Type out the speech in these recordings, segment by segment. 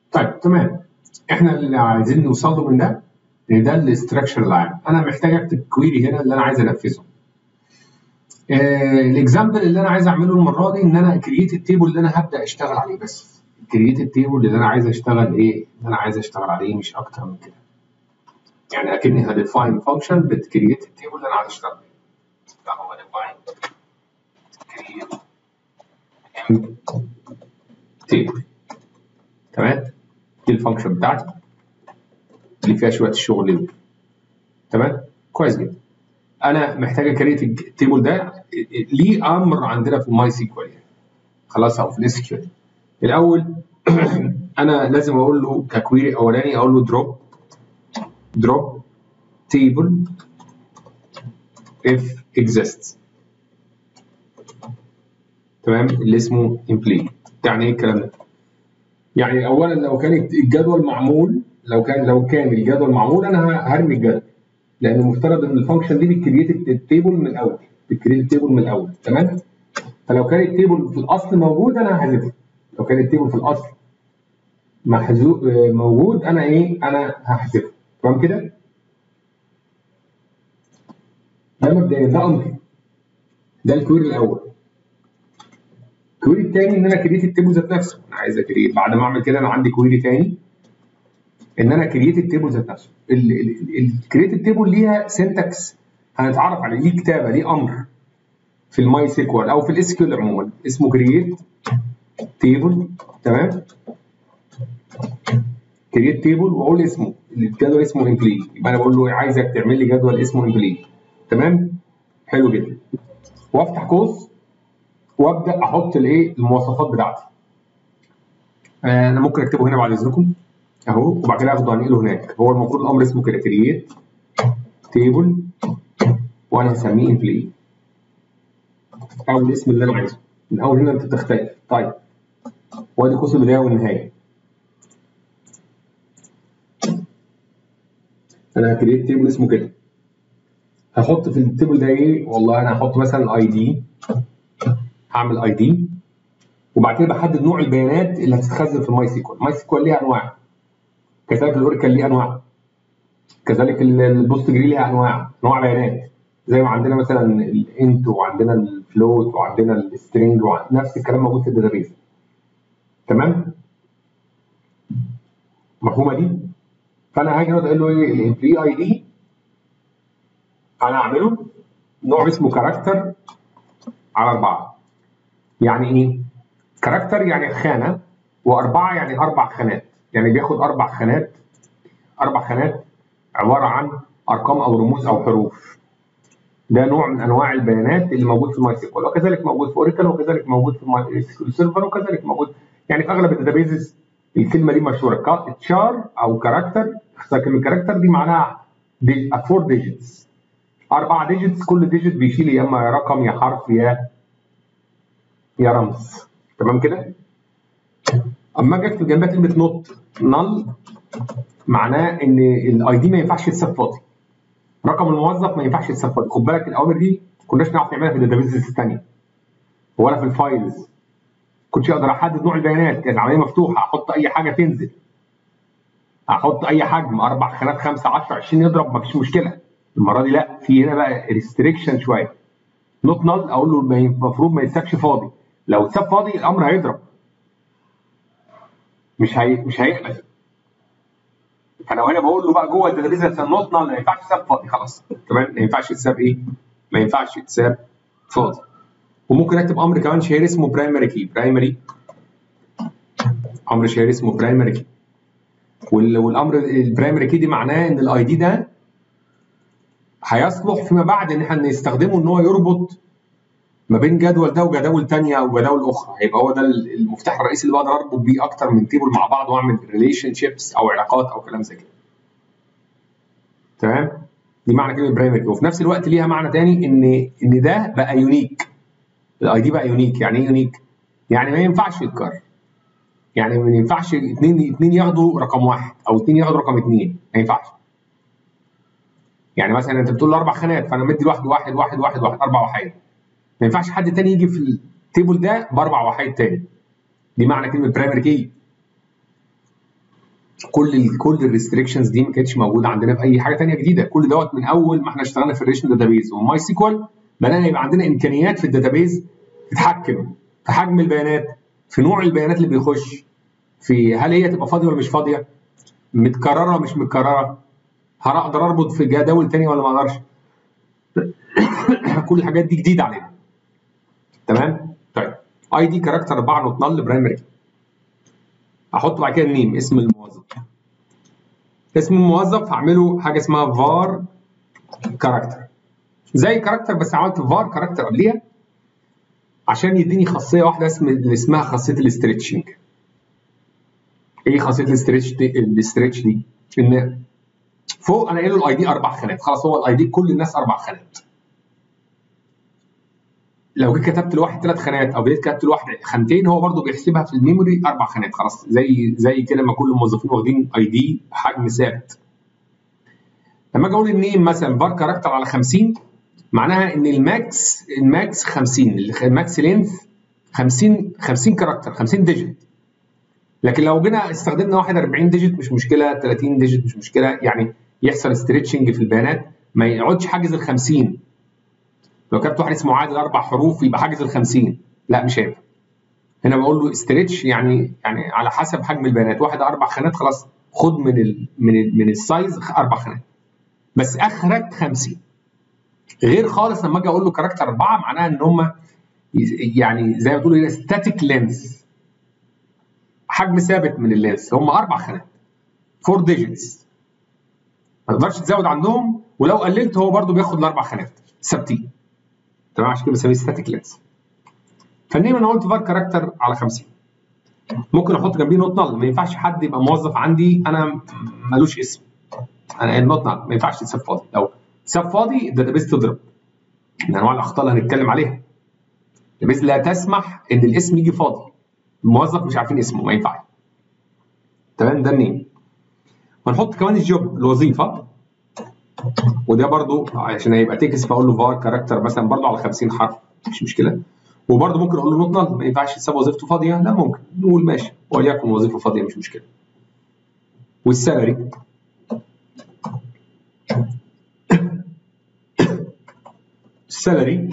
طيب تمام احنا اللي عايزين نوصل له من ده ان ده الاستراكشر العام انا محتاج اكتب كويري هنا اللي انا عايز انفذه آه الاكزامبل اللي انا عايز اعمله المره دي ان انا كرييت التيبل اللي انا هبدا اشتغل عليه بس كرييت التيبل اللي انا عايز اشتغل ايه اللي انا عايز اشتغل عليه مش اكتر من كده يعني اكني هديفاين فانكشن بتكرييت التيبل اللي انا عايز اشتغل عليه فهو ديفاين كرييت تيبل تمام دي الفانكشن بتاعتي اللي فيها شويه الشغل دي تمام كويس جدا انا محتاج اكريت التيبل ده ليه امر عندنا في الماي سيكوال يعني خلاص او في الاس كيو الاول انا لازم اقول له ككويري اولاني اقول له دروب دروب تيبل if exists تمام اللي اسمه امبلي يعني ايه الكلام ده؟ يعني اولا لو كان الجدول معمول لو كان لو كان الجدول معمول انا هرمي الجدول لان المفترض ان الفانكشن دي بتكريت التيبل من الاول بتكريت التيبل من الاول تمام فلو كان التيبل في الاصل موجود انا هحذفه لو كان التيبل في الاصل محذوف موجود انا ايه انا هحذفه تمام كده ده مبدئيا ده امر ده الكويري الاول الكويري الثاني ان انا كريت التيبل ذات نفسه انا عايز اكريت بعد ما اعمل كده انا عندي كويري ثاني ان انا كريت التيبل ذات نفسه الكريت التيبل ليها سنتكس هنتعرف عليه ليه كتابه ليه امر في الماي سيكوال او في الاس كيو عموما اسمه كريت تيبل تمام كريت تيبل واقول اسمه الجدول اسمه امبلي يبقى انا بقول له عايزك تعمل لي جدول اسمه امبلي تمام حلو جدا وافتح قوس وابدا احط الايه المواصفات بتاعتي آه انا ممكن اكتبه هنا بعد اذنكم اهو وبعد كده اخده انقله هناك هو المفروض الامر اسمه كده كرييت تيبل وانا هسميه امبلي او الاسم اللي انا عايزه من اول هنا انت بتختلف طيب وادي قوس البدايه والنهايه انا هكريت تيبل اسمه كده هحط في التيبل ده ايه والله انا هحط مثلا اي دي هعمل اي دي وبعد كده بحدد نوع البيانات اللي هتتخزن في الماي سيكوال الماي سيكوال ليها انواع كذلك الاوراكل ليه انواع كذلك البوست جري ليها انواع انواع بيانات زي ما عندنا مثلا الانت وعندنا الفلوت وعندنا السترينج نفس الكلام موجود في الداتابيز تمام مفهومه دي فانا هاجي اقول له ايه الامبلي اي دي انا اعمله نوع اسمه كاركتر على اربعه يعني ايه؟ كاركتر يعني خانه واربعه يعني اربع خانات يعني بياخد اربع خانات اربع خانات عباره عن ارقام او رموز او حروف ده نوع من انواع البيانات اللي موجود في الماي سيكوال وكذلك موجود في اوريكل وكذلك موجود في الماي سيكوال سيرفر وكذلك موجود يعني في اغلب الداتابيزز الكلمه دي مشهوره تشار او كاركتر كلمه كاركتر دي معناها فور ديجيتس اربع ديجيتس كل ديجيت بيشيل يا اما رقم يا حرف يا يا رمز تمام كده اما اجي اكتب جنبها كلمه نوت نل معناه ان الاي دي ما ينفعش يتساب فاضي رقم الموظف ما ينفعش يتساب فاضي خد بالك الاوامر دي ما كناش نعرف نعملها في الداتابيز الثانيه ولا في الفايلز كنتش اقدر احدد نوع البيانات كانت العمليه مفتوحه احط اي حاجه تنزل احط اي حجم اربع خانات 5 10 20 يضرب ما فيش مشكله المره دي لا في هنا بقى ريستريكشن شويه نوت نل اقول له المفروض ما يتسابش فاضي لو اتساب فاضي الامر هيضرب مش هي مش هيقبل فلو انا بقول له بقى جوه الداتابيز نوت نل ما ينفعش يتساب فاضي خلاص تمام ما ينفعش يتساب ايه؟ ما ينفعش يتساب فاضي وممكن اكتب امر كمان شهير اسمه برايمري كي برايمري امر شهير اسمه برايمري كي والامر البرايمري كي دي معناه ان الاي دي ده هيصلح فيما بعد ان احنا نستخدمه ان هو يربط ما بين جدول ده وجداول ثانيه وجداول اخرى هيبقى هو ده المفتاح الرئيسي اللي بقدر اربط بيه اكتر من تيبل مع بعض واعمل ريليشن شيبس او علاقات او كلام زي كده تمام دي معنى كلمه برايمري وفي نفس الوقت ليها معنى ثاني ان ان ده بقى يونيك الاي دي بقى يونيك يعني ايه يونيك يعني ما ينفعش يتكرر يعني ما ينفعش اثنين اثنين ياخدوا رقم واحد او اثنين ياخدوا رقم اثنين ما ينفعش يعني مثلا انت بتقول له اربع خانات فانا مدي لواحد واحد واحد واحد واحد اربع وحيد ما ينفعش حد تاني يجي في التيبل ده باربع وحيد تاني دي معنى كلمه برايمري كي كل ال كل الريستريكشنز دي ما كانتش موجوده عندنا في اي حاجه ثانيه جديده كل دوت من اول ما احنا اشتغلنا في الريليشن داتابيز وماي سيكوال بدانا يبقى عندنا امكانيات في الداتابيز تتحكم في حجم البيانات في نوع البيانات اللي بيخش في هل هي تبقى فاضيه ولا مش فاضيه متكرره مش متكرره هل اقدر اربط في جداول تاني ولا ما اقدرش كل الحاجات دي جديده علينا تمام طيب اي دي كاركتر 4 نوت نل برايمري احط بعد كده النيم اسم الموظف اسم الموظف هعمله حاجه اسمها var كاركتر زي كاركتر بس عملت var كاركتر قبليها عشان يديني خاصيه واحده اسم اللي اسمها خاصيه الاستريتشنج ايه خاصيه الاستريتش دي الاستريتش دي ان فوق انا قايل له الاي دي اربع خانات خلاص هو الاي دي كل الناس اربع خانات لو جيت كتبت لواحد ثلاث خانات او جيت كتبت لواحد خانتين هو برضه بيحسبها في الميموري اربع خانات خلاص زي زي كده ما كل الموظفين واخدين اي دي حجم ثابت لما اجي اقول النيم مثلا بار كاركتر على 50 معناها ان الماكس الماكس 50 الماكس لينث 50 50 كاركتر 50 ديجيت لكن لو جينا استخدمنا 41 ديجيت مش مشكله 30 ديجيت مش مشكله يعني يحصل ستريتشنج في البيانات ما يقعدش حاجز ال 50 لو كتبت واحد اسمه عادل اربع حروف يبقى حاجز ال 50 لا مش هينفع هنا بقول له استريتش يعني يعني على حسب حجم البيانات واحد اربع خانات خلاص خد من ال من ال من السايز اربع خانات بس اخرك 50 غير خالص لما اجي اقول له كاركتر اربعه معناها ان هم يعني زي ما تقول ستاتيك لينث حجم ثابت من اللينس هم اربع خانات 4 ديجيتس ما تقدرش تزود عنهم ولو قللت هو برده بياخد الاربع خانات ثابتين تمام عشان كده بسميه ستاتيك لينس فالنيم انا قلت فار كاركتر على 50 ممكن احط جنبيه نوت نل ما ينفعش حد يبقى موظف عندي انا ملوش اسم انا النوت نل ما ينفعش تساب فاضي لو ساب فاضي الداتابيز تضرب من انواع الاخطاء اللي هنتكلم عليها الداتابيز لا تسمح ان الاسم يجي فاضي الموظف مش عارفين اسمه ما ينفعش تمام ده النيم هنحط كمان الجوب الوظيفه وده برضو عشان هيبقى تكست فاقول له فار كاركتر مثلا برضو على 50 حرف مش مشكله وبرضو ممكن اقول له نوت نل ما ينفعش تسيب وظيفته فاضيه لا ممكن نقول ماشي وليكن وظيفه فاضيه مش مشكله والسالري السالري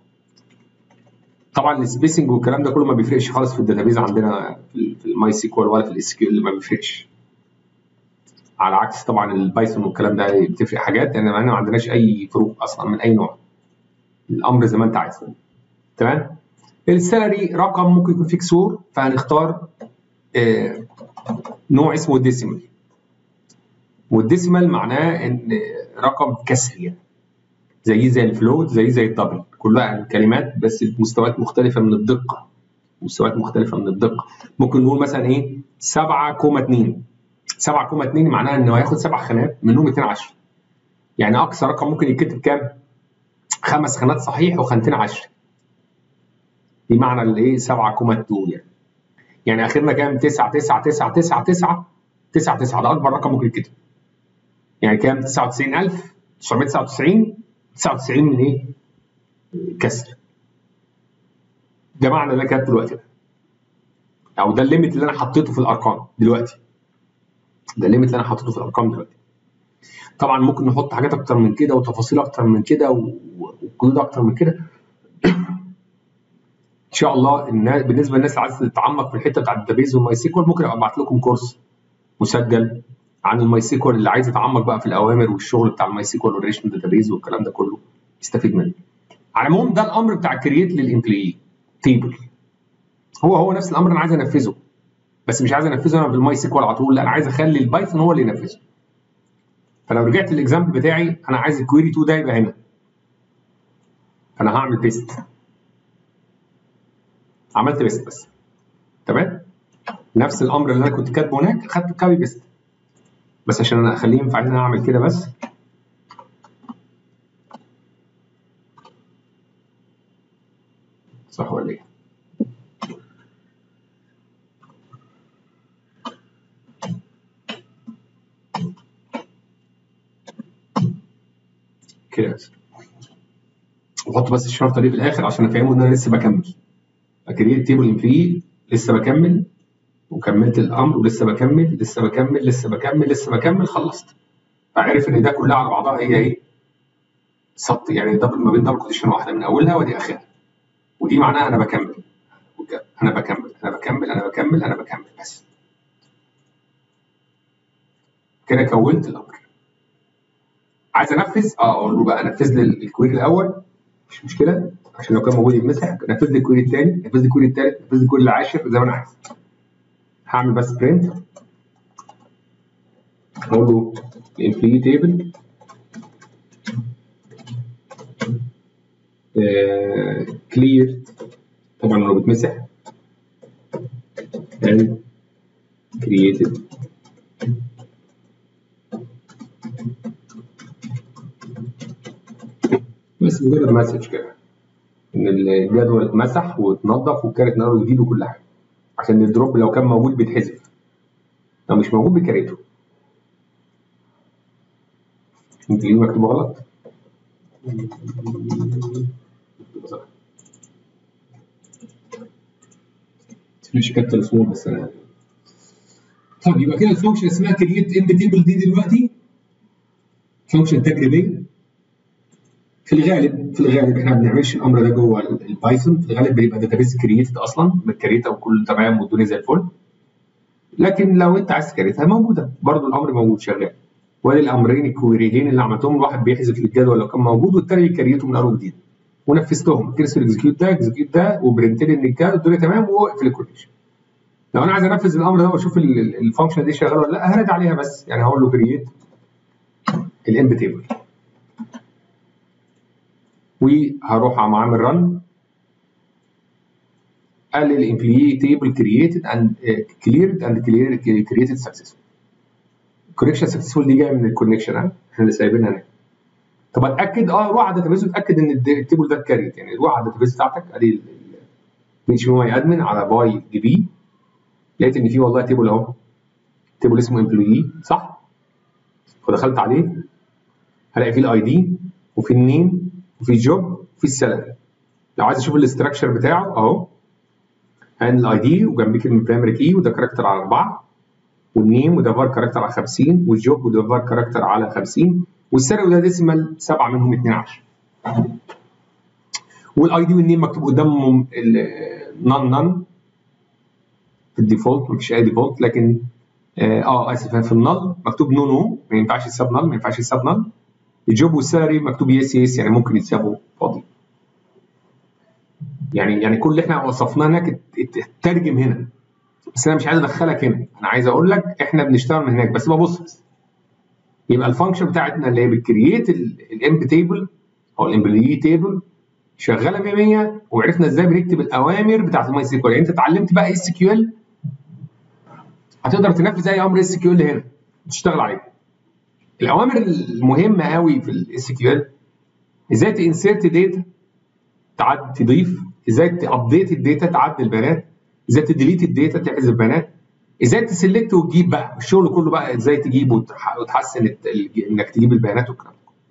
طبعا السبيسنج والكلام ده كله ما بيفرقش خالص في الداتابيز عندنا في الماي سيكوال ولا في الاس كيو ما بيفرقش على عكس طبعا البايثون والكلام ده بتفرق حاجات لان يعني ما عندناش اي فروق اصلا من اي نوع الامر زي ما انت عايز تمام السالري رقم ممكن يكون فيه كسور فهنختار آه نوع اسمه ديسيمال والديسيمال معناه ان رقم كسري يعني زي زي الفلوت زي زي الدبل كلها كلمات بس بمستويات مختلفه من الدقه مستويات مختلفه من الدقه ممكن نقول مثلا ايه 7.2 7.2 معناها انه هياخد سبع خانات منهم 210 يعني اقصى رقم ممكن يتكتب كام؟ خمس خانات صحيح وخانتين 10 دي معنى الايه 7.2 يعني يعني اخرنا كام 9 9 9 9 9 9 9 ده اكبر رقم ممكن يتكتب يعني كام 99999 99 من ايه؟ كسر ده معنى اللي انا كاتبه دلوقتي ده او ده الليميت اللي انا حطيته في الارقام دلوقتي ده الليميت اللي انا حطيته في الارقام دلوقتي طبعا ممكن نحط حاجات اكتر من كده وتفاصيل اكتر من كده وقيود اكتر من كده ان شاء الله الناس بالنسبه للناس اللي عايزه تتعمق في الحته بتاعت الداتابيز والماي سيكوال ممكن ابقى ابعت لكم كورس مسجل عن الماي سيكوال اللي عايز يتعمق بقى في الاوامر والشغل بتاع الماي سيكوال والريليشن داتابيز والكلام ده كله يستفيد منه. على العموم ده الامر بتاع كرييت للامبلوي تيبل هو هو نفس الامر انا عايز انفذه بس مش عايز انفذه انا بالماي سيكوال على طول لا انا عايز اخلي البايثون هو اللي ينفذه. فلو رجعت للاكزامبل بتاعي انا عايز الكويري 2 ده يبقى هنا. فانا هعمل بيست. عملت بيست بس. تمام؟ نفس الامر اللي انا كنت كاتبه هناك خدت كابي بيست. بس عشان انا اخليه ينفع ان انا اعمل كده بس صح ولا ايه؟ كده بس وحط بس الشرطه دي في الاخر عشان افهمه ان انا لسه بكمل اكريت تيبل امبلي لسه بكمل وكملت الامر ولسه بكمل لسه بكمل لسه بكمل لسه بكمل خلصت فعرف ان ده كلها على بعضها هي ايه؟ سط يعني دبل ما بين دبل كوتيشن واحده من اولها ودي اخرها ودي معناها انا بكمل انا بكمل انا بكمل انا بكمل انا بكمل بس كده كونت الامر عايز انفذ اه اقول له بقى نفذ لي الكويري الاول مش مشكله عشان لو كان موجود يتمسح نفذ لي الكويري الثاني نفذ لي الكويري الثالث نفذ لي الكويري العاشر زي ما انا عايز هعمل بس برنت اقول له الامبلوي تيبل كلير طبعا لو بتمسح and created بس مجرد مسج كده ان الجدول اتمسح واتنضف وكانت نقله جديد وكل حاجه عشان الدروب لو كان موجود بيتحذف لو مش موجود بكريته انت ليه مكتوب غلط؟ مش كابتن سمول بس انا طب يبقى كده الفانكشن اسمها كرييت اند تيبل دي دلوقتي فانكشن تجريبيه في الغالب في الغالب احنا ما بنعملش الامر ده جوه البايثون في الغالب بيبقى داتابيز كرييتد اصلا متكريته وكله تمام والدنيا زي الفل لكن لو انت عايز تكريتها موجوده برضو الامر موجود شغال وادي الامرين الكويريين اللي عملتهم الواحد بيحذف الجدول لو كان موجود والتاني يكريته من اول وجديد ونفذتهم كريس الاكزكيوت ده اكزكيوت ده وبرنت لي ان الدنيا تمام واقفل الكونكشن لو انا عايز انفذ الامر ده واشوف الفانكشن دي شغاله ولا لا هرد عليها بس يعني هقول له كرييت الامب تيبل وهروح عم عامل رن قال لي الامبلوي تيبل كرييتد اند كليرد اند كرييتد سكسسفول الكونكشن سكسسفول دي جايه من الكونكشن ها احنا اللي سايبينها هنا طب اتاكد اه روح على الداتابيز وتاكد ان التيبل ده اتكريت يعني روح على الداتابيز بتاعتك ادي اتش ام اي ادمن على باي دي بي لقيت ان في والله تيبل اهو تيبل اسمه امبلوي صح فدخلت عليه هلاقي فيه الاي دي وفي النيم وفي الجوب وفي السالري لو عايز اشوف الاستراكشر بتاعه اهو هان الاي دي وجنبيه كلمه برايمري كي وده كاركتر على 4 والنيم وده فار كاركتر على 50 والجوب وده فار كاركتر على 50 والسالري وده ديسيمال 7 منهم 2 10 والاي دي والنيم مكتوب قدامهم نون نون في الديفولت مفيش اي ديفولت لكن اه, آه اسف في النل مكتوب نو نو ما ينفعش يتساب نل ما ينفعش يتساب نل الجوب والسالري مكتوب يس يس يعني ممكن يتسابوا فاضي يعني يعني كل اللي احنا وصفناه هناك اترجم هنا بس انا مش عايز ادخلك هنا انا عايز اقول لك احنا بنشتغل من هناك بس ببص بس يبقى الفانكشن بتاعتنا اللي هي بتكريت الامب تيبل او الامبلوي تيبل شغاله 100 100 وعرفنا ازاي بنكتب الاوامر بتاعت الماي سيكوال يعني انت اتعلمت بقى اس كيو ال هتقدر تنفذ اي امر اس كيو ال هنا تشتغل عليه الاوامر المهمه قوي في الاس كيو ال ازاي تنسرت داتا تعد تضيف ازاي تابديت الداتا تعدل البيانات ازاي تديليت الداتا تحذف بيانات ازاي تسلكت وتجيب بقى الشغل كله بقى ازاي تجيب وتحسن انك تجيب البيانات والكلام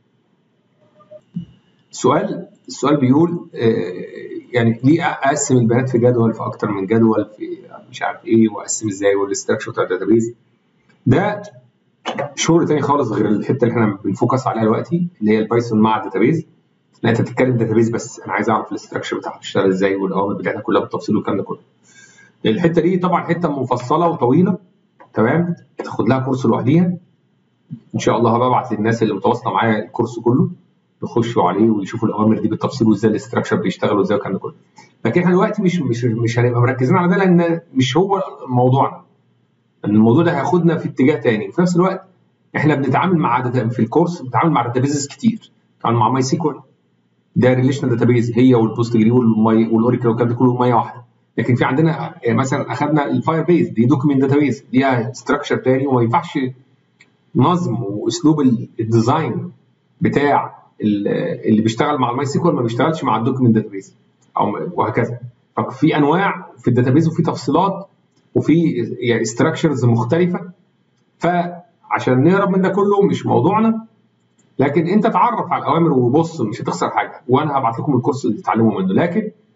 السؤال السؤال بيقول يعني ليه اقسم البيانات في جدول في اكتر من جدول في مش عارف ايه واقسم ازاي والاستراكشر بتاع الداتابيز ده شغل تاني خالص غير الحته اللي احنا بنفوكس عليها دلوقتي اللي هي البايثون مع الداتابيز لا انت بتتكلم داتابيز بس انا عايز اعرف الاستراكشر بتاعها بتشتغل ازاي والاوامر بتاعتها كلها بالتفصيل والكلام ده كله الحته دي طبعا حته مفصله وطويله تمام تاخد لها كورس لوحديها ان شاء الله هبقى ابعت للناس اللي متواصله معايا الكورس كله يخشوا عليه ويشوفوا الاوامر دي بالتفصيل وازاي الاستراكشر بيشتغل وازاي والكلام ده كله لكن احنا دلوقتي مش مش مش هنبقى مركزين على ده لان مش هو موضوعنا ان الموضوع ده هياخدنا في اتجاه تاني وفي نفس الوقت احنا بنتعامل مع داتا في الكورس بنتعامل مع داتابيزز كتير بنتعامل مع ماي سيكوال ده ريليشنال داتابيز هي والبوست جري والماي والاوراكل والكلام ده كله ميه واحده لكن في عندنا مثلا اخذنا الفاير بيز دي دوكيمنت داتابيز ليها ستراكشر تاني وما ينفعش نظم واسلوب الديزاين بتاع اللي بيشتغل مع الماي سيكوال ما بيشتغلش مع الدوكيمنت داتابيز او وهكذا ففي انواع في الداتابيز وفي تفصيلات وفي يعني ستراكشرز مختلفه فعشان نهرب من ده كله مش موضوعنا لكن انت اتعرف على الاوامر وبص مش هتخسر حاجه وانا هبعت لكم الكورس اللي تتعلموا منه لكن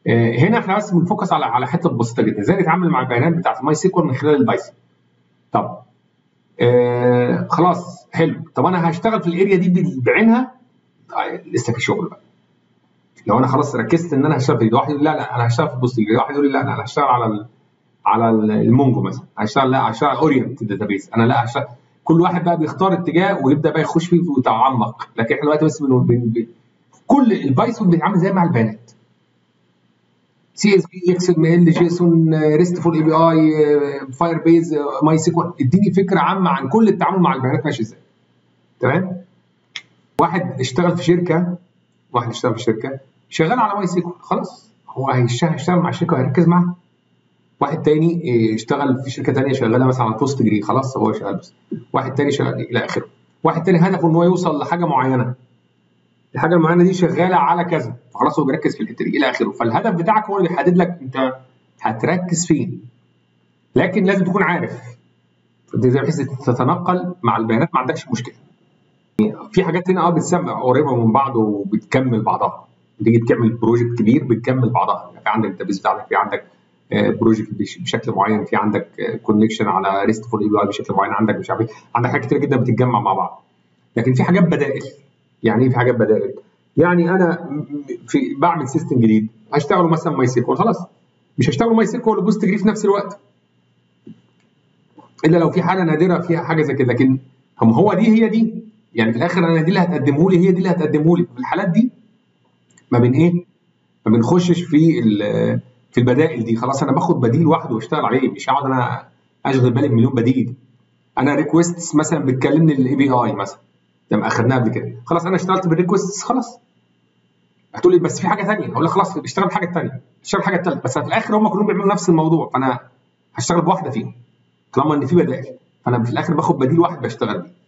آه، هنا احنا بس بنفوكس على على حته بسيطه جدا ازاي نتعامل مع البيانات بتاعت الماي سيكوال من خلال البايثون طب آه خلاص حلو طب انا هشتغل في الاريا دي بعينها آه لسه في شغل بقى لو انا خلاص ركزت ان انا هشتغل في دي واحد يقول لا لا انا هشتغل في البوست واحد يقول لي لا انا هشتغل على ال على المونجو مثلا هشتغل لا هشتغل على اورينت داتابيس انا لا هشتغل كل واحد بقى بيختار اتجاه ويبدا بقى يخش فيه ويتعمق لكن احنا دلوقتي بس بن... بن... كل البايثون بيتعامل زي مع البيانات سي اس بي اكس ام ال جيسون ريستفول اي بي اي فاير بيز ماي سيكوال اديني فكره عامه عن كل التعامل مع البيانات ماشي ازاي تمام واحد اشتغل في شركه واحد اشتغل في شركه شغال على ماي سيكوال خلاص هو هيشتغل مع الشركه وهيركز معاها واحد تاني اشتغل في شركه تانيه شغاله مثلا على بوست جري خلاص هو شغال بس واحد تاني شغال الى اخره واحد تاني هدفه ان هو يوصل لحاجه معينه الحاجه المعينه دي شغاله على كذا فخلاص هو بيركز في الحته دي الى اخره فالهدف بتاعك هو اللي بيحدد لك انت هتركز فين لكن لازم تكون عارف زي بحيث تتنقل مع البيانات ما عندكش مشكله في حاجات هنا اه بتسمع قريبه من بعض وبتكمل بعضها تيجي تعمل بروجكت كبير بتكمل بعضها يعني في عندك الداتابيس بتاعتك في عندك بروجكت بشكل معين في عندك كونكشن على ريستفول اي بي اي بشكل معين عندك مش عارف عندك حاجات كتير جدا بتتجمع مع بعض لكن في حاجات بدائل يعني ايه في حاجات بدائل يعني انا في بعمل سيستم جديد هشتغله مثلا ماي سيكوال خلاص مش هشتغله ماي سيكوال وبوست جري في نفس الوقت الا لو في حاله نادره فيها حاجه زي كده لكن هم هو دي هي دي يعني في الاخر انا دي اللي هتقدمه لي هي دي اللي هتقدمه لي في الحالات دي ما بين ايه ما بنخشش في في البدائل دي خلاص انا باخد بديل واحد واشتغل عليه مش هقعد انا اشغل بالي بمليون بديل انا ريكويست مثلا بتكلمني الاي بي اي مثلا زي ما اخدناها قبل كده خلاص انا اشتغلت بالريكوست خلاص هتقول لي بس في حاجه ثانيه اقول لك خلاص اشتغل بحاجه ثانيه اشتغل بحاجه ثالثه بس في الاخر هم كلهم بيعملوا نفس الموضوع فانا هشتغل بواحده فيهم طالما ان في بدائل فانا في الاخر باخد بديل واحد بشتغل بيه